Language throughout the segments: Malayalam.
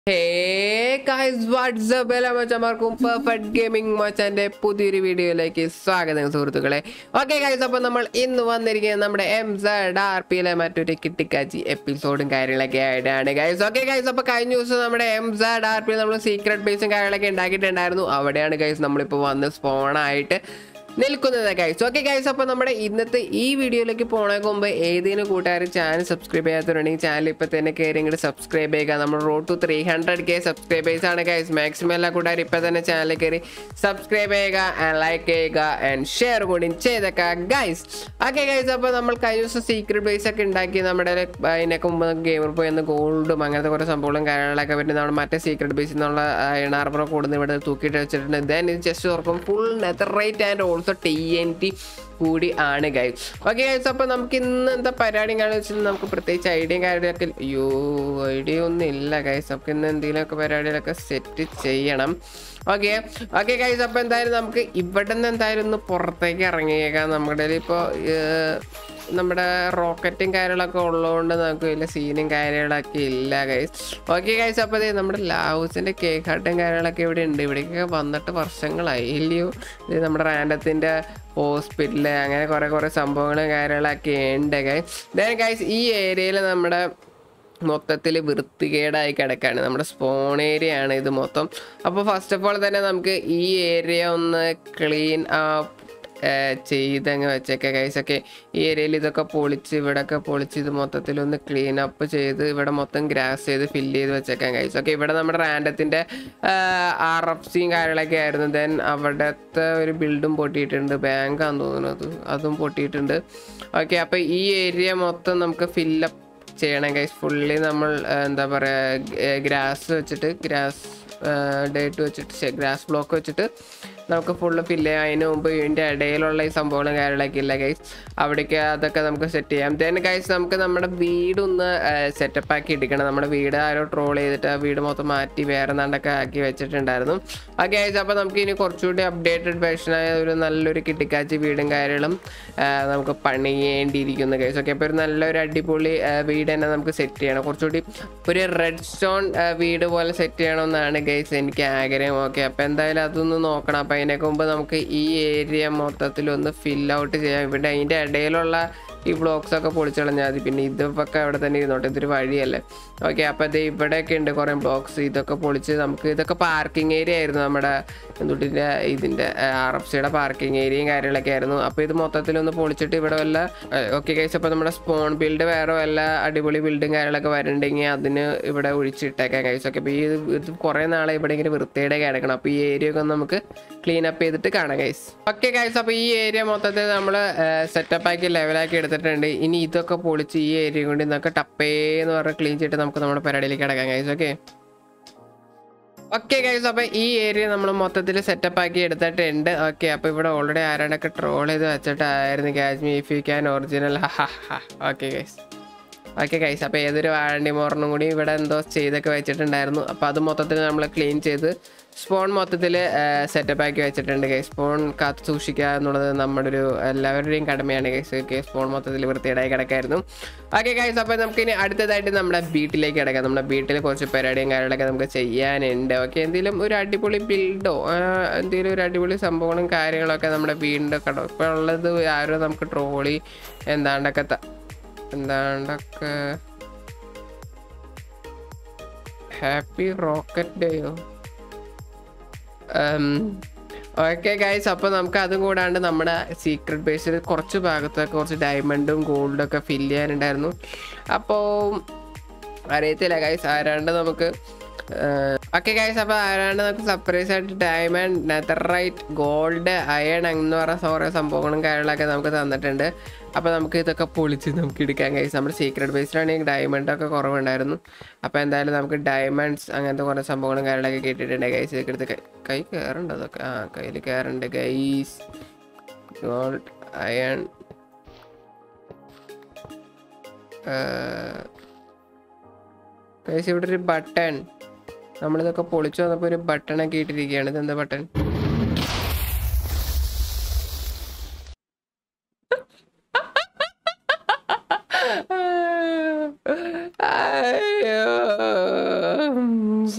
ഹേ ഗൈസ് വാട്സ്ആപ്പ് എല്ലാ മച്ചന്മാർക്കും പെർഫെക്റ്റ് ഗെയിമിംഗ് മച്ചാന്റെ പുതിയൊരു വീഡിയോയിലേക്ക് സ്വാഗതം സുഹൃത്തുക്കളെ ഓക്കെ ഗൈസ് അപ്പോൾ നമ്മൾ ഇന്ന് വന്നിരിക്കുന്നത് നമ്മുടെ എം സെഡ് ആർ പിയിലെ മറ്റൊരു കിട്ടിക്കാച്ചി എപ്പിസോഡും കാര്യങ്ങളൊക്കെ ആയിട്ടാണ് ഗൈസ് ഓക്കെ ഗൈസ് അപ്പോൾ കഴിഞ്ഞ ദിവസം നമ്മുടെ എം സെഡ് ആർ പിയിൽ നമ്മൾ സീക്രട്ട് ബേസും കാര്യങ്ങളൊക്കെ ഉണ്ടാക്കിയിട്ടുണ്ടായിരുന്നു അവിടെയാണ് ഗൈസ് നമ്മളിപ്പോൾ വന്ന് സ്പോണായിട്ട് നിൽക്കുന്നത് ഗൈസ് ഓക്കെ ഗൈസ് അപ്പോൾ നമ്മുടെ ഇന്നത്തെ ഈ വീഡിയോയിലേക്ക് പോണേക്ക് മുമ്പ് ഏതെങ്കിലും കൂട്ടുകാർ ചാനൽ സബ്സ്ക്രൈബ് ചെയ്യാത്തവരുണ്ടെങ്കിൽ ചാനൽ ഇപ്പോൾ തന്നെ കയറി ഇങ്ങോട്ട് സബ്സ്ക്രൈബ് ചെയ്യുക നമ്മൾ road to three hundred K subscribers ആണ് ഗൈസ് മാക്സിമം എല്ലാ കൂട്ടുകാർ ഇപ്പോൾ തന്നെ ചാനൽ കയറി സബ്സ്ക്രൈബ് ചെയ്യുക ആൻഡ് ലൈക്ക് ചെയ്യുക ആൻഡ് ഷെയർ കൂടി ചെയ്തേക്കുക ഗൈസ് ഓക്കെ ഗൈസ് അപ്പോൾ നമ്മൾ കഴിഞ്ഞ ദിവസം സീക്രട്ട് ബേസ് ഒക്കെ ഉണ്ടാക്കി നമ്മുടെ അതിനൊക്കെ മുമ്പ് ഗെയിമർ പോയി ഒന്ന് ഗോൾഡും അങ്ങനത്തെ കുറേ സംഭവങ്ങളും കാര്യങ്ങളൊക്കെ പറ്റി നമ്മൾ മറ്റേ സീക്രട്ട് ബേസിൽ നിന്നുള്ള എണ്ണാർപ്പുറം കൂടുന്ന ഇവിടെ തൂക്കിയിട്ട് വെച്ചിട്ടുണ്ട് ദെൻ ഇത് ജസ്റ്റ് ഓർക്കും full netherite and also T N T കൂടി ആണ് ഗൈസ് ഓക്കെ ഗൈസ് അപ്പോൾ നമുക്ക് ഇന്ന് എന്താ പരിപാടി കാണുക വെച്ചാൽ നമുക്ക് പ്രത്യേകിച്ച് ഐഡിയയും കാര്യങ്ങളൊക്കെ അയ്യോ ഐഡിയ ഒന്നും ഇല്ല ഗൈസ് നമുക്ക് ഇന്ന് എന്തെങ്കിലുമൊക്കെ പരിപാടികളൊക്കെ സെറ്റ് ചെയ്യണം ഓക്കെ ഓക്കെ ഗൈസ് അപ്പോൾ എന്തായാലും നമുക്ക് ഇവിടെ നിന്ന് എന്തായാലും ഒന്ന് പുറത്തേക്ക് ഇറങ്ങിയേക്കാം നമ്മുടെ ഇപ്പോൾ നമ്മുടെ റോക്കറ്റും കാര്യങ്ങളൊക്കെ ഉള്ളതുകൊണ്ട് നമുക്ക് വലിയ സീനും കാര്യങ്ങളൊക്കെ ഇല്ല ഗൈസ് ഓക്കെ ഗൈസ് അപ്പോൾ അതെ നമ്മുടെ ലാവൂസിൻ്റെ കേക്ക് ഹട്ടും കാര്യങ്ങളൊക്കെ ഇവിടെ ഉണ്ട് ഇവിടേക്കൊക്കെ വന്നിട്ട് വർഷങ്ങളായി ഇല്ലയോ ഇത് നമ്മുടെ റാൻഡത്തിൻ്റെ ഹോസ്പിറ്റല് അങ്ങനെ കുറേ കുറേ സംഭവങ്ങളും കാര്യങ്ങളൊക്കെ ഉണ്ട് ഗൈസ് ദെൻ ഗൈസ് ഈ ഏരിയയിൽ നമ്മുടെ മൊത്തത്തിൽ വൃത്തികേടായി കിടക്കാണ് നമ്മുടെ സ്പോൺ ഏരിയ ആണ് ഇത് മൊത്തം അപ്പോൾ ഫസ്റ്റ് ഓഫ് ഓൾ തന്നെ നമുക്ക് ഈ ഏരിയ ഒന്ന് ക്ലീൻ ആപ്പ് ചെയ്തങ്ങ് വെച്ചേക്കെ കൈസൊക്കെ ഈ ഏരിയയിൽ ഇതൊക്കെ പൊളിച്ച് ഇവിടെയൊക്കെ പൊളിച്ച് ഇത് മൊത്തത്തിൽ ഒന്ന് ക്ലീൻ അപ്പ് ചെയ്ത് ഇവിടെ മൊത്തം ഗ്രാസ് ചെയ്ത് ഫില്ല് ചെയ്ത് വെച്ചേക്കാൻ കൈസ് ഓക്കെ ഇവിടെ നമ്മുടെ റാൻഡത്തിൻ്റെ ആർ എഫ് സിയും കാര്യങ്ങളൊക്കെ ആയിരുന്നു ദെൻ അവിടുത്തെ ഒരു ബിൽഡും പൊട്ടിയിട്ടുണ്ട് ബാങ്കാന്ന് തോന്നുന്നു അത് അതും പൊട്ടിയിട്ടുണ്ട് ഓക്കെ അപ്പോൾ ഈ ഏരിയ മൊത്തം നമുക്ക് ഫില്ലപ്പ് ചെയ്യണം ഗൈസ് ഫുള്ളി നമ്മൾ എന്താ പറയുക ഗ്രാസ് വെച്ചിട്ട് ഗ്രാസ് ഡേറ്റ് വെച്ചിട്ട് ഗ്രാസ് ബ്ലോക്ക് വെച്ചിട്ട് നമുക്ക് ഫുള്ള് ഫില്ല് ചെയ്യാം അതിന് മുമ്പ് ഇതിൻ്റെ ഇടയിലുള്ള ഈ സംഭവങ്ങളും കാര്യങ്ങളൊക്കെ ഇല്ല ഗൈസ് അവിടേക്ക് അതൊക്കെ നമുക്ക് സെറ്റ് ചെയ്യാം ദെൻ ഗൈസ് നമുക്ക് നമ്മുടെ വീടൊന്ന് സെറ്റപ്പ് ആക്കി എടുക്കണം നമ്മുടെ വീട് ആരോ ട്രോൾ ചെയ്തിട്ട് ആ വീട് മൊത്തം മാറ്റി വേറെ നാണ്ടൊക്കെ ആക്കി വെച്ചിട്ടുണ്ടായിരുന്നു ആ ഗൈസ് അപ്പോൾ നമുക്ക് ഇനി കുറച്ചുകൂടി അപ്ഡേറ്റഡ് വേർഷനായ ഒരു നല്ലൊരു കിട്ടിക്കാച്ചി വീടും കാര്യങ്ങളും നമുക്ക് പണിയേണ്ടിയിരിക്കുന്നു ഗൈസ് ഓക്കെ അപ്പോൾ ഒരു നല്ലൊരു അടിപൊളി വീട് തന്നെ നമുക്ക് സെറ്റ് ചെയ്യണം കുറച്ചുകൂടി ഒരു റെഡ് സ്റ്റോൺ വീട് പോലെ സെറ്റ് ചെയ്യണമെന്നാണ് ഗൈസ് എനിക്ക് ആഗ്രഹം ഓക്കെ അപ്പോൾ എന്തായാലും അതൊന്ന് നോക്കണം അപ്പോൾ അതിനൊക്കെ മുമ്പ് നമുക്ക് ഈ ഏരിയ മൊത്തത്തിൽ ഒന്ന് ഫിൽ ഔട്ട് ചെയ്യാം ഇവിടെ അതിൻ്റെ ഇടയിലുള്ള ഈ ബ്ലോക്സ് ഒക്കെ പൊളിച്ചു കളഞ്ഞാൽ മതി പിന്നെ ഇതൊക്കെ അവിടെ തന്നെ ഇരുന്നോട്ടെ ഇതൊരു വഴിയല്ലേ ഓക്കെ അപ്പോൾ ഇത് ഇവിടെയൊക്കെ ഉണ്ട് കുറേ ബ്ലോക്സ് ഇതൊക്കെ പൊളിച്ച് നമുക്ക് ഇതൊക്കെ പാർക്കിംഗ് ഏരിയ ആയിരുന്നു നമ്മുടെ എന്തുട്ടിൻ്റെ ഇതിൻ്റെ ആർ എഫ് സിയുടെ പാർക്കിംഗ് ഏരിയയും കാര്യങ്ങളൊക്കെ ആയിരുന്നു അപ്പോൾ ഇത് മൊത്തത്തിലൊന്ന് പൊളിച്ചിട്ട് ഇവിടെ വല്ല ഓക്കെ കഴിച്ച് അപ്പോൾ നമ്മുടെ സ്പോൺ ബിൽഡ് വേറെ വല്ല അടിപൊളി ബിൽഡും കാര്യങ്ങളൊക്കെ വരുന്നുണ്ടെങ്കിൽ അതിന് ഇവിടെ ഒഴിച്ചിട്ടേക്കാൻ കഴിച്ചു ഓക്കെ അപ്പോൾ ഈ ഇത് കുറേ നാളെ ഇവിടെ ഇങ്ങനെ വൃത്തിയുടെ കിടക്കണം അപ്പോൾ ഈ ഏരിയ ഒക്കെ നമുക്ക് ക്ലീൻ അപ്പ് ചെയ്തിട്ട് കാണാം ഗൈസ് ഓക്കെ ഗൈസ് അപ്പോൾ ഈ ഏരിയ മൊത്തത്തിൽ നമ്മൾ സെറ്റപ്പ് ആക്കി ലെവലാക്കി എടുത്തിട്ടുണ്ട് ഇനി ഇതൊക്കെ പൊളിച്ച് ഈ ഏരിയ കൊണ്ട് ഇന്നൊക്കെ ടപ്പേന്ന് പറഞ്ഞ് ക്ലീൻ ചെയ്തിട്ട് നമുക്ക് നമ്മുടെ പരിപാടിയിലേക്ക് കിടക്കാം ഗൈസ് ഓക്കെ ഓക്കെ ഗൈസ് അപ്പോൾ ഈ ഏരിയ നമ്മൾ മൊത്തത്തിൽ സെറ്റപ്പ് ആക്കി എടുത്തിട്ടുണ്ട് ഓക്കെ അപ്പോൾ ഇവിടെ ഓൾറെഡി ആരാണ്ടൊക്കെ ട്രോൾ ചെയ്ത് വെച്ചിട്ടായിരുന്നു Kashmir if you can original okay guys okay guys അപ്പോൾ ഏതൊരു വാഴണ്ടി മോറിനും കൂടി ഇവിടെ എന്തോ ചെയ്തൊക്കെ വെച്ചിട്ടുണ്ടായിരുന്നു അപ്പോൾ അത് മൊത്തത്തിൽ നമ്മൾ ക്ലീൻ ചെയ്ത് സ്പോൺ മൊത്തത്തിൽ സെറ്റപ്പ് ആക്കി വെച്ചിട്ടുണ്ട് ഗൈസ് സ്പോൺ കാത്തു സൂക്ഷിക്കുക എന്നുള്ളത് നമ്മുടെ ഒരു എല്ലാവരുടെയും കടമയാണ് ഗൈസ് ഓക്കെ സ്പോൺ മൊത്തത്തിൽ വൃത്തിയേടായി കിടക്കായിരുന്നു ഓക്കെ ഗൈസ് അപ്പോൾ നമുക്ക് ഇനി അടുത്തതായിട്ട് നമ്മുടെ വീട്ടിലേക്ക് കിടക്കാം നമ്മുടെ വീട്ടിൽ കുറച്ച് പരിപാടിയും കാര്യങ്ങളൊക്കെ നമുക്ക് ചെയ്യാനുണ്ട് ഓക്കെ എന്തെങ്കിലും ഒരു അടിപൊളി ബിൽഡോ എന്തെങ്കിലും ഒരു അടിപൊളി സംഭവങ്ങളും കാര്യങ്ങളൊക്കെ നമ്മുടെ വീടിൻ്റെ കട ഇപ്പോൾ ഉള്ളത് ആരോ നമുക്ക് ട്രോളി എന്താണ്ടൊക്കെ എന്താണ്ടൊക്കെ ഹാപ്പി റോക്കറ്റ് ഡേയോ ഓക്കെ ഗൈസ് അപ്പോൾ നമുക്ക് അതും കൂടാണ്ട് നമ്മുടെ സീക്രട്ട് ബേസിൽ കുറച്ച് ഭാഗത്തൊക്കെ കുറച്ച് ഡയമണ്ടും ഗോൾഡും ഒക്കെ ഫില്ല് ചെയ്യാനുണ്ടായിരുന്നു അപ്പോൾ അറിയത്തില്ല ഗൈസ് ആരാണ്ട് നമുക്ക് ഓക്കെ ഗൈസ് അപ്പോൾ ആരാണ്ട് നമുക്ക് സർപ്രൈസ് ആയിട്ട് ഡയമണ്ട് നെതറൈറ്റ് ഗോൾഡ് അയൺ എന്ന് പറഞ്ഞ കുറേ സംഭവങ്ങളും കാര്യങ്ങളൊക്കെ നമുക്ക് തന്നിട്ടുണ്ട് അപ്പോൾ നമുക്ക് ഇതൊക്കെ പൊളിച്ച് നമുക്ക് എടുക്കാൻ കഴിയും നമ്മുടെ സീക്രട്ട് ബേസിലാണെങ്കിൽ ഡയമണ്ടൊക്കെ കുറവുണ്ടായിരുന്നു അപ്പോൾ എന്തായാലും നമുക്ക് ഡയമണ്ട്സ് അങ്ങനത്തെ കുറേ സംഭവങ്ങളും കാര്യങ്ങളൊക്കെ കേട്ടിട്ടുണ്ട് ഗൈസ് ഇതൊക്കെ എടുത്ത് കൈ കയറുണ്ട് അതൊക്കെ ആ കയ്യിൽ കയറുണ്ട് ഗൈസ് ഗോൾഡ് അയൺ ഗൈസ് ഇവിടെ ഒരു ബട്ടൺ നമ്മളിതൊക്കെ പൊളിച്ചു വന്നപ്പോൾ ഒരു ബട്ടണൊക്കെ ഇട്ടിരിക്കുകയാണ് ഇതെന്താ ബട്ടൺ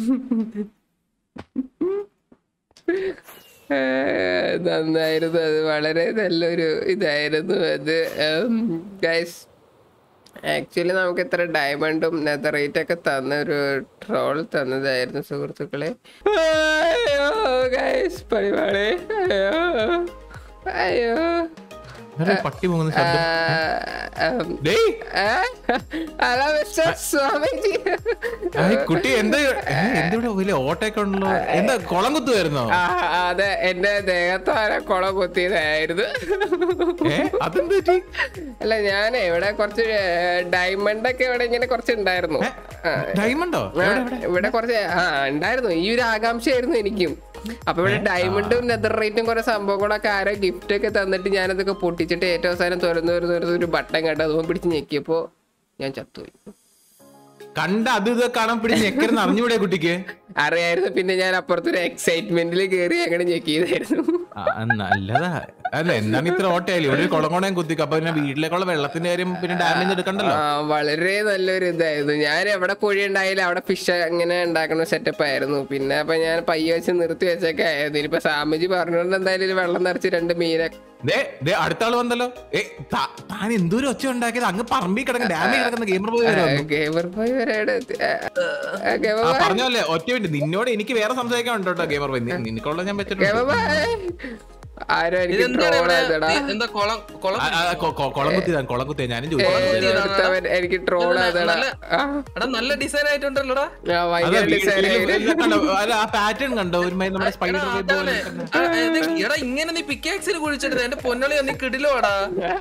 ഏഹ് നന്നായിരുന്നു അത് വളരെ നല്ലൊരു ഇതായിരുന്നു അത് ഗൈസ് ആക്ച്വലി നമുക്ക് ഇത്ര ഡയമണ്ടും നെതറേറ്റ് ഒക്കെ തന്ന ഒരു ട്രോൾ തന്നതായിരുന്നു സുഹൃത്തുക്കളെ അയ്യോ ഗൈസ് പരിപാടി അയ്യോ അയ്യോ വേറെ പട്ടി പോകുന്ന ശബ്ദം ആ, ഉം, ഡേയ് ഏ? ഹലോ മിസ്റ്റർ സ്വാമിജി ഏയ്, കുട്ടി എന്താ ഏ, എന്തിവിടെ വലിയ ഓട്ടയൊക്കെ ഉണ്ടല്ലോ എന്താ കുളം കുത്തുവായിരുന്നോ ആ, അതെ എന്റെ ദേഹത്താരെ കുളം കുത്തിയതായിരുന്നു ഏ അതെന്ത് പറ്റി അല്ല ഞാൻ ഇവിടെ കുറച്ച് ഡയമണ്ട് ഒക്കെ ഇവിടെ ഇങ്ങനെ കുറച്ച് ഉണ്ടായിരുന്നു ആ, ഡയമണ്ടോ ആ, ഇവിടെ കുറച്ച് ആ ഉണ്ടായിരുന്നു ഈ ഒരു ആകാംക്ഷയായിരുന്നു എനിക്കും അപ്പൊ ഇവിടെ ഡയമണ്ടും നെതർ റേറ്റും കുറെ സംഭവങ്ങളൊക്കെ ആരോ ഗിഫ്റ്റ് ഒക്കെ തന്നിട്ട് ഞാനതൊക്കെ പൊട്ടിച്ചിട്ട് ഏറ്റവും അവസാനം തുറന്നു വരുന്ന ഒരു- ഒരു ബട്ടൺ കണ്ടു അതുമ്പോൾ പിടിച്ച് ഞെക്കിയപ്പോ ഞാൻ ചത്തുപോയി കണ്ട അത് ഇത് കാണാൻ പിടിച്ച് ഞെക്കരുന്ന് അറിഞ്ഞൂടെ കുട്ടിക്ക് അറിയായിരുന്നു പിന്നെ ഞാൻ അപ്പുറത്തൊരു എക്സൈറ്റ്മെന്റിൽ കയറി അങ്ങനെ ഞെക്കിയതായിരുന്നു ആ, നല്ലതാ അല്ല എന്താണ് ഇത്ര ഓട്ടയായാലും ഇവിടെ ഒരു കുളംകോണയും കുത്തിക്ക് അപ്പൊ പിന്നെ വീട്ടിലേക്കുള്ള വെള്ളത്തിന്റെ കാര്യം പിന്നെ ഡാമേജ് എടുക്കണ്ടല്ലോ ആ വളരെ നല്ലൊരു ഇതായിരുന്നു ഞാൻ എവിടെ കുഴി ഉണ്ടായാലും അവിടെ ഫിഷ് അങ്ങനെ ഉണ്ടാക്കുന്ന സെറ്റപ്പ് ആയിരുന്നു പിന്നെ അപ്പൊ ഞാൻ പയ്യ വെച്ച് നിർത്തി വെച്ചൊക്കെ ആയിരുന്നു ഇനിയിപ്പോ സാമിജി പറഞ്ഞുകൊണ്ട് എന്തായാലും ഇതിൽ വെള്ളം നിറച്ച് രണ്ട് മീനെ ദേ ദേ അടുത്ത ആള് വന്നല്ലോ ഏ താ- താൻ എന്തോരം ഒച്ച ഉണ്ടാക്കിയത് അങ്ങ് പറമ്പിൽ കിടക്കുന്ന ഡാമിൽ കിടക്കുന്ന ഗെയിമർ പോയി വരെ വന്നു ഗെയിമർ ബോയ് വരെ അവിടെ എത്തി. ആ, ആ, ഗെയിമർ ആ ബോയ്, പറഞ്ഞല്ലേ ഒറ്റ മിനിറ്റ് നിന്നോട് എനിക്ക് വേറെ സംസാരിക്കാൻ ഉണ്ട് കേട്ടോ ഗെയിമർ പോയി നിനക്കുള്ള ഞാൻ ഗെയിമർ പറ്റില്ല ബോയ്. ആരോ എനിക്ക് ഇതെന്താണ് ട്രോൾ ഇവിടെ? ആയതടാ ഈ എന്താ കൊളം കൊളം കുളം കുത്തിയതാണ് കുളം കുത്തിയ ഞാനും ഏ, ചോദിച്ചു ഒരുത്തവൻ എനിക്ക് ട്രോൾ ആയതടാ നല്ല- ആ, എടാ നല്ല ഡിസൈൻ ആയിട്ടുണ്ടല്ലോടാ ആ, ഭയങ്കര ഡിസൈൻ ആയിരുന്നു അല്ല ആ പാറ്റേൺ കണ്ടോ ഒരു മാതിരി നമ്മുടെ സ്പൈഡർ എടാ, അതാണ്. ആ, ഇത് എടാ ഇങ്ങനെ നീ പിക്കാക്സിൽ കുഴിച്ചെടുത്ത എന്റെ പൊന്നളി നീ കിടിലോടാ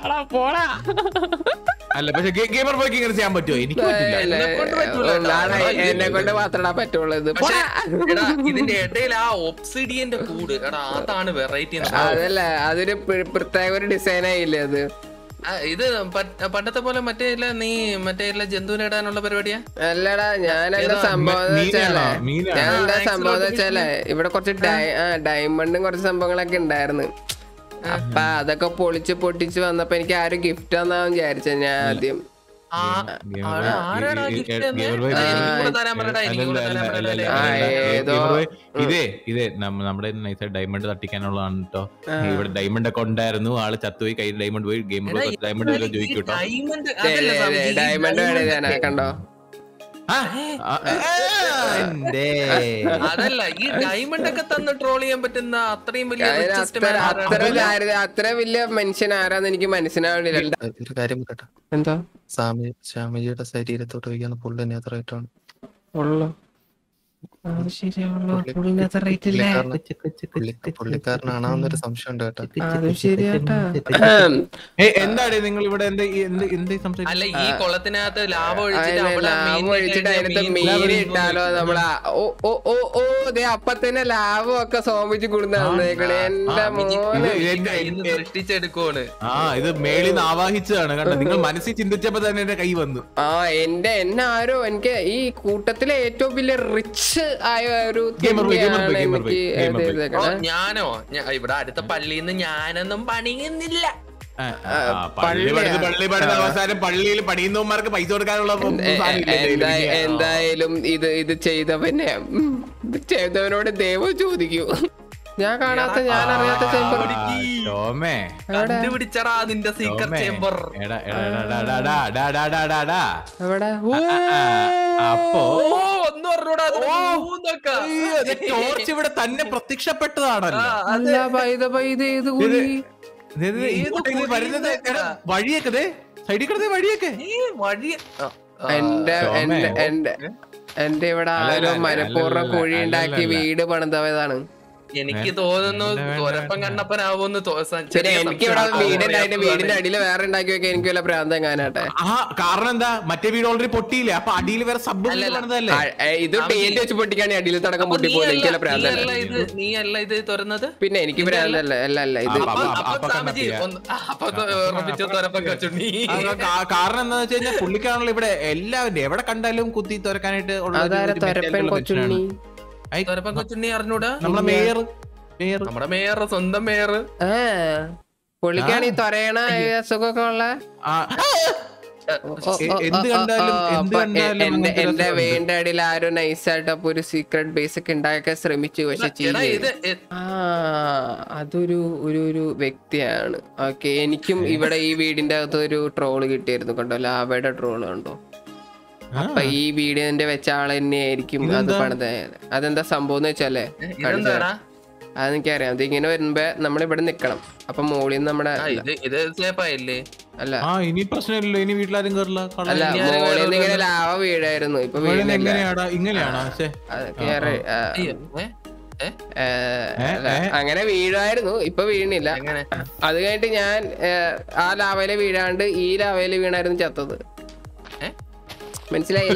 അല്ല പക്ഷെ ഗെയിമർ പോയിക്ക് ഇങ്ങനെ ചെയ്യാൻ പറ്റുമോ എനിക്ക് പറ്റില്ല ഇല്ല, എന്നെ കൊണ്ട് പറ്റൂല കേട്ടോ. നാളെ എടാ, എന്നെ കൊണ്ട് മാത്രടാ പറ്റുള്ളൂ ഇത് പക്ഷെ എടാ ഇതിന്റെ ഇടയിൽ ആ ഒബ്സിഡിയന്റെ കൂട് എടാ അതാണ് വെറൈറ്റി അതല്ല അതൊരു പ്ര- പ്രത്യേക ഒരു ഡിസൈൻ ആയില്ലേ അത് ഇത് പ- പണ്ടത്തെ പോലെ മറ്റേ ഇല്ല നീ മറ്റേ ഇല്ല ജന്തുവിനെ ഇടാനുള്ള പരിപാടിയാ അല്ലടാ ഞാൻ എന്താ ഏതാ? സംഭവം എന്ന് മീനാണോ? വെച്ചാലേ മീനാണോ? ഞാൻ എന്താ ആ, സംഭവം എന്ന് axolotl വെച്ചാലേ ഇവിടെ കുറച്ച് ഡയ- ആ ഡയമണ്ടും കുറച്ച് സംഭവങ്ങളൊക്കെ ഉണ്ടായിരുന്നു അപ്പൊ അതൊക്കെ പൊളിച്ച് പൊട്ടിച്ച് വന്നപ്പോ എനിക്ക് ആരും ഗിഫ്റ്റ് തന്നാന്ന് വിചാരിച്ച ഞാൻ ആദ്യം ആ, ഗെയിമർ ആടാ, ബോയ്, ആരാടാ ഈ- ഈ- gift ഈ- തന്നെ? ഗെയിമർ ബോയ് ആ, ഇത് എനിക്കും കൂടെ തരാൻ പറയടാ, എനിക്കും കൂടെ അല്ലല്ല, തരാൻ അല്ലല്ല, പറയടാ. അല്ലല്ല, ആ, അല്ലല്ല. ഏതോ- ഗെയിമർ ബോയ്, ഇതേ ഇതേ നമ്മ- നമ്മുടെ നൈസ് ഡയമണ്ട് തട്ടിക്കാനുള്ളതാണ് കേട്ടോ ഇവിടെ ഡയമണ്ട് ഒക്കെ ഉണ്ടായിരുന്നു ആള് ചത്തുപോയി കയ്യിൽ ഡയമണ്ട് പോയി ഗെയിമർ എടാ, ഡയമണ്ട് വല്ലതും ഈ ചോദിക്കും കേട്ടോ diamond അതല്ല സ്വാമിജി, ഈ ഡയമണ്ട് വേണേ diamond ഞാൻ ഒക്കെ- കണ്ടോ ആ, ആ, ആ, എന്തേ. അതല്ല ഈ ഡയമണ്ട് ഒക്കെ തന്ന് ട്രോൾ ചെയ്യാൻ പറ്റുന്ന അത്രയും വലിയ അതിന് richest അത്ര man അത്ര ആരാണ്? ദാരിദ്ര്യം- അത്ര വലിയ മനുഷ്യൻ ആരാന്ന് എനിക്ക് മനസ്സിലാവണില്ല ഒരു കാര്യം പറയട്ടെ എന്താ സ്വാമി സ്വാമിജിയുടെ ശരീരത്തോട്ട് വയ്ക്കുന്ന പുള്ളി നേത്രമായിട്ടാണ് ഉള്ളു പുള്ളിക്കാരന് പുള്ളി പുള്ളിക്കാരനാണോന്നൊരു സംശയം ഉണ്ട് കേട്ടോ അതും ശരിയാട്ടാ ഏ, എന്താണ് നിങ്ങൾ ഇവിടെ എന്ത് ഈ- എന്ത് എന്ത് സംസാരിക്കുന്നത് അല്ല ഈ കുളത്തിനകത്ത് ലാഭ ഒഴിച്ചിട്ട് അതിനെ അവിടെ ലാഭം മീനിനെ ഒഴിച്ചിട്ട് കഴിഞ്ഞാ അതിനകത്ത് മീൻ മീൻ ലാഭം ഇട്ടാലോ നമ്മളാ ഓ ഓ ഓ ഓ ദേ അപ്പൊ തന്നെ ലാഭം ഒക്കെ സോമിച്ച് കൊടുന്ന വന്നേക്കണേ എന്റെ സ്വാമിജി മോനെ ഇത് ഈ എന്റെ- കയ്യിൽ നിന്ന് സൃഷ്ടിച്ചെടുക്കുവാണ് ആ ഇത് മേളിൽ നിന്ന് ആവാഹിച്ചതാണ് കണ്ടോ നിങ്ങൾ മനസ്സിൽ ചിന്തിച്ചപ്പോ തന്നെ എന്റെ കൈ വന്നു ആ എന്റെ എന്നെ ആരോ എനിക്ക് ഈ കൂട്ടത്തിലെ ഏറ്റവും വലിയ റിച്ച് ആയ ഒരു Gamer boy, gamer boy, തിരിയാണ് gamer boy, എനിക്ക് gamer ഇത് boy. ഓ, ചെയ്തേക്കണേ. ഞാനോ ഞാ- ഇവിടെ അടുത്ത പള്ളിയിൽ നിന്ന് ഞാനൊന്നും പണിയുന്നില്ല ആ, ആ, പള്ളി പള്ളിയാ. പണിത് പള്ളി പണിത് അവസാനം പള്ളിയിൽ പണിയുന്നവന്മാർക്ക് പൈസ കൊടുക്കാനുള്ള എ- സാധനം ഇല്ലേ എ- ഇതില്? എന്താ- എന്തായാലും ഇത് ഇത് ചെയ്തവനെ ഉം, ഇത് ചെയ്തവനോട് ദൈവം ചോദിക്കൂ ഞാൻ കാണാത്ത ഞാൻ അറിയാത്ത ചേമ്പർ ആ, ടോമേ കണ്ടുപിടിച്ചടാ നിന്റെ സീക്രട്ട് ടോമേ. ചേമ്പർ എടാ, എടാ, എടാ, ഡാ, ഡാ, ഡാ, ഡാ, ഡാ, ഡാ, ഡാ, ഡാ. എവിടെ ഊ. ആ, ആ, അപ്പോ ഓ ഒന്ന് പറഞ്ഞൂടാ അത് മൂന്നൊക്കെ. അയ്യോ, ഇത് ടോർച്ച് ഇവിടെ തന്നെ പ്രത്യക്ഷപ്പെട്ടതാണല്ലോ ആ, അല്ല പൈത പൈത ഏത് കുഴി ഇത് ഇത് ഏത് ഇങ്ങോട്ടേക്ക് കുഴി വരുന്നത് ഇതൊക്കെ? എടാ, വഴിയൊക്കെ ദേ, സൈഡിൽ കിടന്ന വഴിയൊക്കെ ഈ വഴി ആ, ആ. എന്റെ ടോമേ. എന്റെ എന്റെ എന്റെ ഇവിടെ അല്ല, ആരോ അല്ല, മനഃപൂർവ്വം അല്ല, കുഴി അല്ല, ഉണ്ടാക്കി അല്ല. വീട് പണിതവതാണ് എനിക്ക് തോന്നുന്നു വേണ്ട, വേണ്ട, തുരപ്പം വേണ്ട. കണ്ണപ്പനാവുമെന്ന് തോ- സ- ശരി ചെറിയ എനിക്ക് ഇവിടെ സംശയം. വീടുണ്ടായിട്ട് ആ, വീടിന്റെ അടിയിൽ വേറെ ഉണ്ടാക്കി വെക്കാൻ എനിക്ക് വല്ല ഭ്രാന്തം കാണാട്ടെ ആ കാരണം എന്താ മറ്റേ വീട് ഓൾറെഡി പൊട്ടിയില്ലേ അപ്പൊ അടിയിൽ വേറെ സബ് അല്ല, അല്ല. പണിതല്ലേ ഇത് പേന്റ് വെച്ച് പൊട്ടിക്കാണ് അടിയിൽ തടക്കം അപ്പൊ പൊട്ടിപ്പോലെ നീയല്ല- എനിക്ക് വല്ല ഭ്രാന്തല്ല നീയല്ല ഇത് നീയല്ല ഇത് തുറന്നത് പിന്നെ എനിക്ക് ഭ്രാന്തല്ല അല്ല അല്ല ഇത് അപ്പൊ- അപ്പൊ- അപ്പൊ അപ്പൊ സ്വാമിജി കണ്ണപ്പിയാ. ഒന്ന് അപ്പൊ ഒന്ന് ഉറപ്പിച്ച് തുരപ്പം കച്ചുണ്ണി ആ, കാ- കാരണം എന്താ വെച്ച് കഴിഞ്ഞാൽ പുള്ളിക്കാണല്ലോ ഇവിടെ എല്ലാവരും എവിടെ കണ്ടാലും കുത്തി തുറക്കാനായിട്ട് ഉള്ള ഒരു- അതാര ഒരു തൊരപ്പൻ mentality ഉള്ള കൊച്ചുണ്ണി മനുഷ്യനാണ്. ഐ, തുരപ്പം കൊച്ചുണ്ണി അറിഞ്ഞൂടാ നമ്മളെ മേയർ മേയർ നമ്മുടെ മേയർ സ്വന്തം മേയർ ആ പുള്ളിക്കാണ് ഈ തൊരയണ ഈ അസുഖമൊക്കെ ഉള്ള ആ എ- എന്ത് കണ്ടാലും എന്ത് കണ്ടാലും എന്റെ അങ്ങനത്തെ എന്റെ രസമുണ്ട്. വേണ്ട അടിയിൽ ആരോ നൈസായിട്ട് അപ്പൊ ഒരു സീക്രട്ട് ബേസ് ഒക്കെ ഉണ്ടാക്കാൻ ശ്രമിച്ചു പക്ഷെ എടാ ഇത് ചെയ്തു എ- ആ അതൊരു ഒരു ഒരു വ്യക്തിയാണ് ഓക്കെ എനിക്കും ഇവിടെ ഈ വീടിന്റെ അകത്ത് ഒരു ട്രോള് കിട്ടിയായിരുന്നു കണ്ടോ ലാവയുടെ ട്രോള് കണ്ടോ ആ, അപ്പൊ ഈ വീടിന്റെ വെച്ച ആള് തന്നെയായിരിക്കും അത് ഇതെന്താ? പണിത അതെന്താ സംഭവം എന്ന് വെച്ചാലേ ഇതെന്താടാ അതെനിക്കറിയാം അത് ഇങ്ങനെ വരുമ്പോ നമ്മളിവിടെ നിക്കണം അപ്പൊ മോളിൽ നിന്ന് നമ്മുടെ ആ ഇത് ഇത് സേഫായില്ലേ അല്ല ആ ഇനി പ്രശ്നമില്ലല്ലോ ഇനി വീട്ടിലാരും കയറില്ല അല്ല മോളിൽ നിന്ന് ഇങ്ങനെ ലാവ വീഴായിരുന്നു ഇപ്പൊ വീഴുന്നില്ല എങ്ങനെയാടാ ഇങ്ങനെയാണോ പക്ഷേ അതൊക്കെ ഞാൻ അറിയ- ആ, അയ്യോ ഏ? ഏ? ഏ, അല്ല, അങ്ങനെ വീഴായിരുന്നു ഇപ്പൊ വീണില്ല എങ്ങനെ അത് കഴിഞ്ഞിട്ട് ഞാൻ ഏ, ആ ലാവയില് വീഴാണ്ട് ഈ ലാവയില് വീണായിരുന്നു ചത്തത് ഏ? മനസ്സിലായില്ല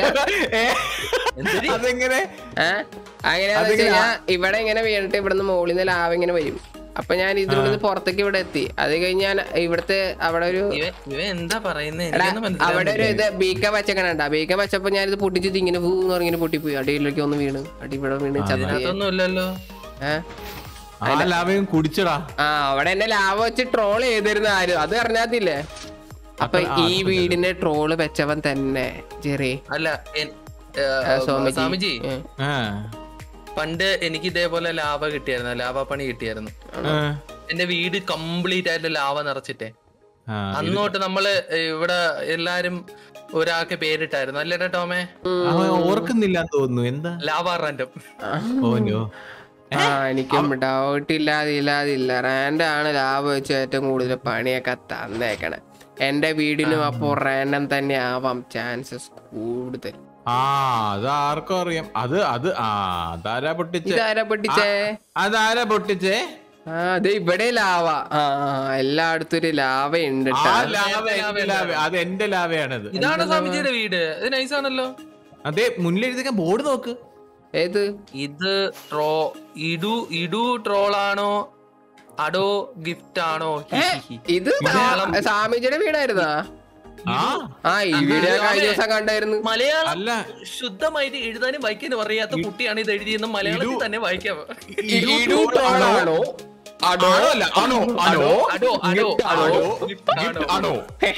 എന്തിന്? അതെങ്ങനെ ഏ അങ്ങനെയാന്ന് വെച്ച് കഴിഞ്ഞാ ഇവിടെ ഇങ്ങനെ വീണിട്ട് ഇവിടുന്ന് മുകളിൽ നിന്ന് ലാവ ഇങ്ങനെ വരും അപ്പൊ ഞാൻ ഇതിനുള്ളിൽ നിന്ന് പുറത്തേക്ക് ഇവിടെ എത്തി അത് കഴിഞ്ഞ് ഞാൻ ഇവിടുത്തെ അവിടെ ഒരു ഇവൻ ഇവൻ എന്താ പറയുന്നത് എടാ, എനിക്കൊന്നും അവിടെ ഒരു മനസ്സിലാവുന്നില്ല. ഇത് ബീക്ക വെച്ചക്കണണ്ട ബീക്ക വെച്ചപ്പോ ഞാൻ ഇത് പൊട്ടിച്ചിട്ട് ഇങ്ങനെ പൂ എന്ന് പറഞ്ഞിങ്ങനെ പൊട്ടിപ്പോയി അടിയിലേക്ക് ഒന്ന് വീണ് അടി ഇവിടെ വീണ് ചത്തി അതിനകത്തൊന്നും ഇല്ലല്ലോ ഏഹ് ആ ലാഭയും കുടിച്ചടാ ആ അവിടെ എന്നെ ലാഭ വെച്ച് ട്രോൾ ചെയ്തിരുന്ന ആരും അത് അറിഞ്ഞാത്തില്ലേ അപ്പൊ ഈ വീടിന്റെ ട്രോള് വെച്ചവൻ തന്നെ ജെറി അല്ല എൻ- ഏ, ആ, സ്വാമിജി. സ്വാമിജി ഉം. ആ, പണ്ട് എനിക്ക് ഇതേപോലെ ലാവ കിട്ടിയായിരുന്നു ലാവ പണി കിട്ടിയായിരുന്നു ആ, എന്റെ വീട് കംപ്ലീറ്റ് ആയിട്ട് ലാവ നിറച്ചിട്ടേ ആ, അന്നോട്ട് നമ്മള് ഇവിടെ എല്ലാരും ഒരാൾക്ക് പേരിട്ടായിരുന്നു അല്ലേടാ ടോമേ അവൻ ഓർക്കുന്നില്ല തോന്നുന്നു എന്താ ലാവ റാൻഡം ഓനോ ആ എനിക്കും ഡൗട്ട് ഇല്ലാതെ ഇല്ലാതില്ല റാൻഡാണ് ലാഭം വെച്ച് ഏറ്റവും കൂടുതൽ പണിയൊക്കെ തന്നേക്കണേ എന്റെ വീടിനും അപ്പോ റാൻഡം തന്നെ ആവാം ചാൻസസ് കൂടുതൽ ആ അത് ആർക്കും അറിയാം അത് അത് ആ അതാരാ പൊട്ടിച്ചേ ഇതാരാ പൊട്ടിച്ചേ അതാരാ പൊട്ടിച്ചേ ആ അതെ ഇവിടെ ലാവ ആ എല്ലായിടത്തും ഒരു ലാവ ഉണ്ട് ആ ട്ടാ. ലാവ എന്റെ ലാവ അത് എന്റെ ലാവയാണത് ഇതാണ് സ്വാമിജിയുടെ വീട് ഇത് നൈസാണല്ലോ അതെ മുന്നിലെഴുതിക്കാൻ ബോർഡ് നോക്ക് ഏത് ഇത് ട്രോ ഇടു ഇടു ട്രോളാണോ അടോ ഗിഫ്റ്റ് ആണോ ഹി, ഏ, ഹി, ഹി. ഇത് സാ- സാമിജിയുടെ വീടായിരുന്നാ ആ ആ ഈ വീഡിയോ കഴിഞ്ഞ ദിവസം കണ്ടായിരുന്നു മലയാളം അല്ല ശുദ്ധമായിട്ട് എഴുതാനും വായിക്കാനും അറിയാത്ത കുട്ടിയാണ് ഇത് എഴുതിയെന്ന് മലയാളത്തിൽ തന്നെ വായിക്കാം ഇരു ട്രോളാണോ അടോ ആണോ അല്ല ആണോ ആണോ അടോ അടോ ആണോ? Gift ആണോ? ആണോ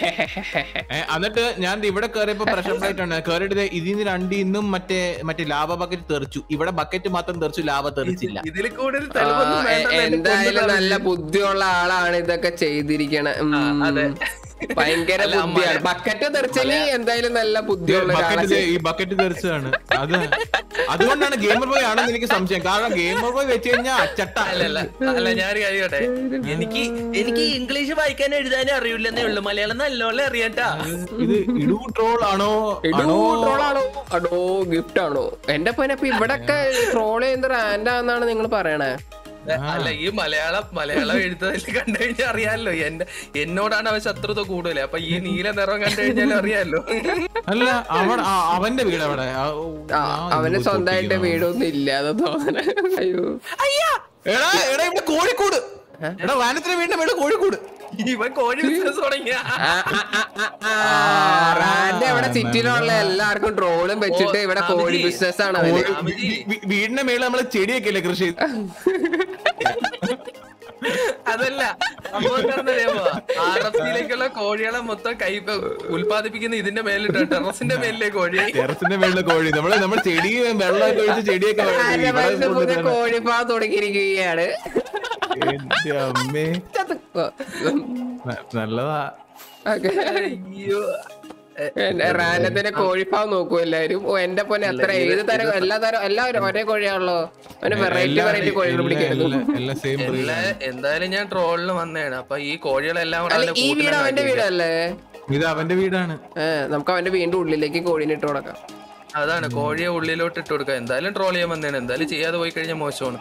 ഏ, എന്നിട്ട് ഞാൻ ദേ ഇവിടെ കേറിയപ്പോ പ്രഷർ പ്ലേറ്റ് ആണ് കേറിയിട്ട് ദേ ഇതിന്ന് രണ്ടിന്നും മറ്റേ മറ്റേ ലാവ ബക്കറ്റ് തെറിച്ചു ഇവിടെ ബക്കറ്റ് മാത്രം തെറിച്ചു ലാവ തെറിച്ചില്ല ഇതിൽ കൂടുതൽ ആ, തെളിവൊന്നും എ- വേണ്ടെന്ന് എന്നെ എന്തായാലും കൊണ്ട് നല്ല ബുദ്ധിയുള്ള ആളാണ് ഇതൊക്കെ ചെയ്തിരിക്കണ ഉം. ആ, അതെ. ഭയങ്കര അല്ല, ബുദ്ധിയാണ് മല- ബക്കറ്റ് തെറിച്ചെങ്കിൽ എന്തായാലും നല്ല ബുദ്ധിയുള്ള ബക്കറ്റ് ഒരാളെ ഈ ബക്കറ്റ് തെറിച്ചതാണ് അത് അതുകൊണ്ടാണ് ഗെയിമർ ബോയ് ആണെന്ന് എനിക്ക് സംശയം കാരണം ഗെയിമർ ബോയ് വെച്ച് കഴിഞ്ഞാൽ അച്ചട്ട അല്ലല്ല അല്ല ഞാൻ കഴിയോട്ടെ എനിക്ക് എനിക്ക് ഇംഗ്ലീഷ് വായിക്കാൻ എഴുതാനേ അറിയില്ലെന്നേ ഉള്ളൂ മലയാളം നല്ലോണം അറിയാട്ടാ ഇത് ഇടു ട്രോൾ ആണോ ആണോ ട്രോളാണോ അടോ ഗിഫ്റ്റ് ആണോ എന്റെ പൊന്നപ്പൊ ഇവിടൊക്കെ ട്രോൾ ചെയ്യുന്ന റാൻഡാന്നാണ് നിങ്ങൾ പറയണേ അല്ല ഈ മലയാളം മലയാളം എഴുത്തതിൽ കണ്ടു കഴിഞ്ഞാൽ അറിയാലോ എന്റെ എന്നോടാണ് അവൻ ശത്രുത കൂടുതൽ അപ്പൊ ഈ നീല നിറം കണ്ടു കഴിഞ്ഞാൽ അറിയാലോ അല്ല അവൻ ആ, അവന്റെ വീട് അവിടെ ആ, ഓ, ആ, ഞാൻ അവന് ഇത് സ്വന്തമായിട്ട് പൊട്ടിക്കണം. വീടൊന്നും ഇല്ലാതെ തോന്നണ അയ്യോ എടാ എടാ ഇവിടെ കോഴിക്കോട് എടാ വാനത്തിന് വീടിന്റെ വീട് കോഴിക്കോട് ഇവൻ കോഴി ബിസിനസ് തുടങ്ങിയ ആ, ആ, ആ, ആ, ആ. റാൻഡ് ഇവിടെ സിറ്റിയിലുള്ള എല്ലാവർക്കും ട്രോളും വെച്ചിട്ട് ഇവിടെ ഓ, കോഴി അമിതി. ബിസിനസ് ആണ് അവന് കോഴി- വീ- വീ- വീടിന്റെ മേളിൽ നമ്മള് ചെടിയൊക്കെ അല്ലേ കൃഷി ചെയ്ത്? അതല്ല സംഭവം എന്താണെന്ന് അറിയാമോ ആർ എഫ് സിയിലേക്കുള്ള കോഴികളെ മൊത്തം കൈ ഉൽപ്പാദിപ്പിക്കുന്ന ഇതിന്റെ മേലിട്ട് ടെറസിന്റെ മേലിലെ കോഴി ടെറസിന്റെ മേളിലെ കോഴി നമ്മള് നമ്മൾ ചെടി വെള്ളമൊക്കെ ഒഴിച്ച് ചെടിയൊക്കെ വളർത്തി. ആരുടെ ഇവിടെ മനസ്സിൽ പുതിയ കൊണ്ടുവന്ന് കോഴിപ്പാ തുടങ്ങിയിരിക്കുകയാണ് എന്റെ അമ്മേ ന- നല്ലതാ ഓക്കേ. അയ്യോ എന്റെ റാൻഡത്തിന്റെ കോഴിപ്പാവ് നോക്കൂ എല്ലാരും ഓ എന്റെ പൊന്നെ എത്ര ഏത് തരം എല്ലാ തരം എല്ലാവരും ഒരേ കോഴിയാണല്ലോ അവന് വെറൈറ്റി എല്ലാ- വെറൈറ്റി കോഴികൾ എല്ലാ- പിടിക്കായിരുന്നു എല്ലാ- എല്ലാ സെയിം എല്ലാ എന്തായാലും ഞാൻ ട്രോളിന് വന്നതാണ് അപ്പൊ ഈ കോഴികളെല്ലാം കൂടെ അല്ല അവന്റെ ഈ വീട് അവന്റെ കൂട്ടിലാണ് വീടല്ലേ ഇത് അവന്റെ വീടാണ് ഏഹ് നമുക്ക് അവന്റെ വീടിന്റെ ഉള്ളിലേക്ക് കോഴീനെ ഇട്ട് കൊടുക്കാം അതാണ് കോഴിയെ ഉള്ളിലോട്ട് ഇട്ട് കൊടുക്കുക എന്തായാലും ട്രോൾ ചെയ്യാൻ വന്നതാണ് എന്തായാലും ചെയ്യാതെ പോയി കഴിഞ്ഞാൽ മോശമാണ്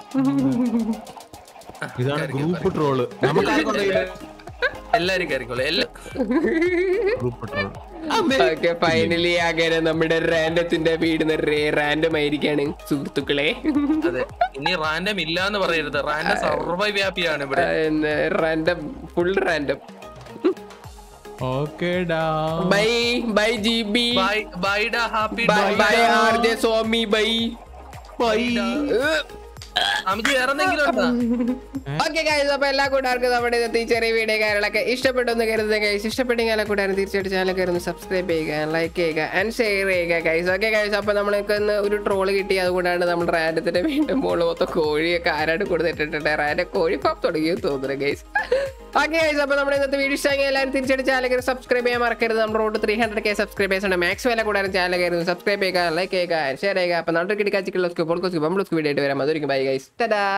ഇതാണ് ഗ്രൂപ്പ് ട്രോള് നമുക്ക് എല്ലാരും കയറിക്കോളൂ എല്ലാ ഗ്രൂപ്പ് ട്രോൾ ഓക്കെ ഫൈനലി അങ്ങനെ നമ്മുടെ റാൻഡത്തിന്റെ വീട് നിറയെ റാൻഡം ആയിരിക്കാണ് സുഹൃത്തുക്കളെ അതെ ഇനി റാൻഡം ഇല്ല എന്ന് പറയരുത് റാൻഡം സർവ്വവ്യാപിയാണ് ഇവിടെ റാൻഡം ഫുൾ റാൻഡം ഓക്കെ ഡാ ബൈ ബൈ ജി ബി ബൈ ബൈഡ happy bye bye R J Swami bye bye അമിജി വേറെ എന്തെങ്കിലും ഉണ്ടോ ഓക്കെ ഗൈസ് അപ്പൊ എല്ലാ കൂട്ടുകാർക്കും നമ്മുടെ ഇന്നത്തെ ഈ ചെറിയ വീഡിയോ കാര്യങ്ങളൊക്കെ ഇഷ്ടപ്പെട്ടു എന്ന് കരുതുന്ന ഗൈസ് ഇഷ്ടപ്പെട്ടെങ്കിൽ എല്ലാ കൂട്ടുകാരും തീർച്ചയായിട്ടും ചാനൽ കയറുന്നു സബ്സ്ക്രൈബ് ചെയ്യുക ലൈക്ക് ചെയ്യുക ആൻഡ് ഷെയർ ചെയ്യുക ഗൈസ് ഓക്കെ ഗൈസ് അപ്പൊ നമ്മൾക്ക് ഇന്ന് ഒരു ട്രോള് കിട്ടി അതുകൊണ്ടാണ് നമ്മൾ റാൻഡത്തിന്റെ വീണ്ടും മോള് മൊത്തം കോഴിയൊക്കെ ആരാണ്ട് കൊടുത്തിട്ടുണ്ട് റാൻഡ് കോഴി പാപ്പ് തുടങ്ങി തോന്നുന്നു ഗൈസ് ഓക്കെ ഗൈസ് അപ്പൊ നമ്മുടെ ഇന്നത്തെ വീഡിയോ ഇഷ്ടമെങ്കിൽ എല്ലാവരും തീർച്ചയായിട്ടും ചാനൽ കയറി സബ്സ്ക്രൈബ് ചെയ്യാൻ മറക്കരുത് നമ്മുടെ road three hundred K subscribers ഉണ്ട് മാക്സിമം എല്ലാ കൂടാനും ചാനൽ കയറുന്നു സബ്സ്ക്രൈബ് ചെയ്യുക ലൈക്ക് ചെയ്യുക ഷെയർ ചെയ്യുക അപ്പൊ നാട്ടിൽ കിടക്കാച്ചിക്കുള്ള സ്കൂൾ സ്കൂൾ വീഡിയോ ആയിട്ട് വരാം അതൊരിക്കും ബൈ ഗൈസ് ടാ